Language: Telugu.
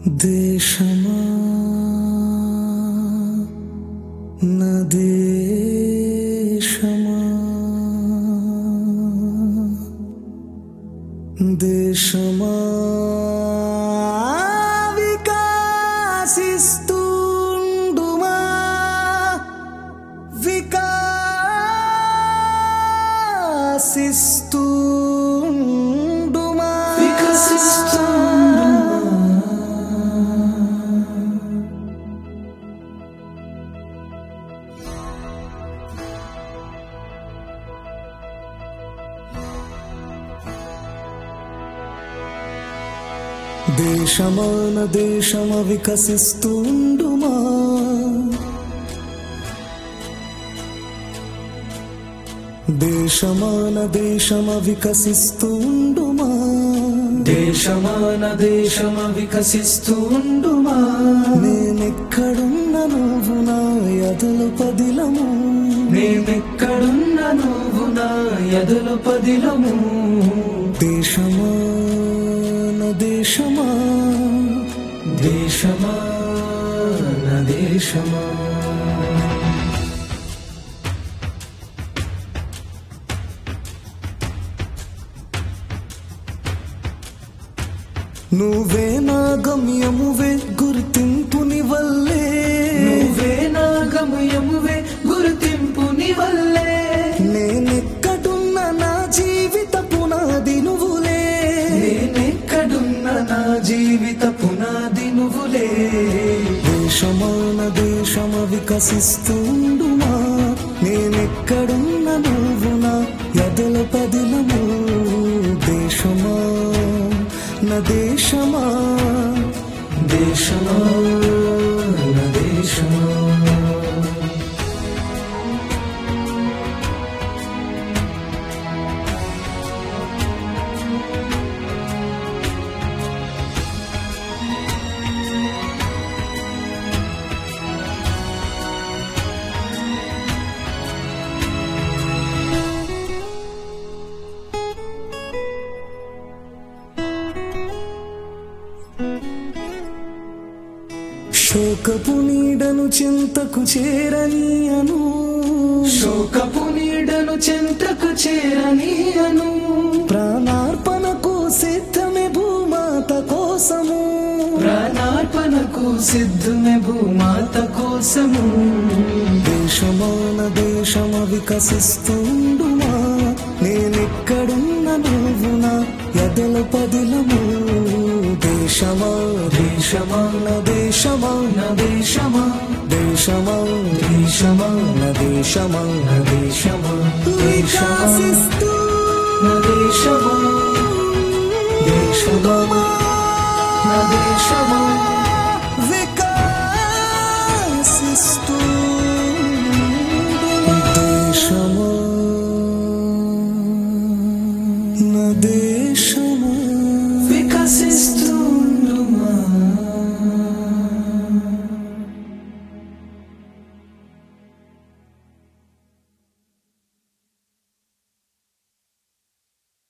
దేశమా నా దేశమా దేశమా వికాసిస్తుండుమా వికాసిస్తుండుమా దేశమాన దేశమ వికసిస్తుండుమా దేశమాన దేశమ వికసిస్తుండుమా దేశమాన దేశమ వికసిస్తుండుమా నేనెక్కడున్న నువ్వు నా ఎదలు పదిలము నేనెక్కడున్న నువ్వు నా ఎదులు పదిలము దేశమా నా దేశమా దేశమా నా దేశమా నువ్వే నా గమ్యమువే గుర్తింపుని వల్లే నువ్వే నా గమయమువే గుర్తింపు వల్లే నేనెక్కడున్న నా జీవిత పునాది నువ్వులే నేనెక్కడున్న నా జీవిత పునాది నువ్వులే దేశమాన దేశమ వికసిస్తుండుమా నేనెక్కడున్న నువ్వు నా ఎదల పదిలము దేశమా నా దేశమా దేశమా నా దేశమా శోకపు నీడను చింతకు చేరనీయను శోకపు నీడను చెంతకు చేరనీయను ప్రాణార్పణకు సిద్ధమే భూమాత కోసము ప్రాణార్పణకు సిద్ధమే భూమాత కోసము దేశమాన దేశమ వికసిస్తుండుమా నేనెక్కడున్న నువ్వు నా ఎదల పదిలము దేశమా దేశమా నా దేశమా నా దేశమా దేశమా దేశమా నా దేశమా నా దేశమా వికాసిస్తూ నా దేశమా దేశమా నా దేశమా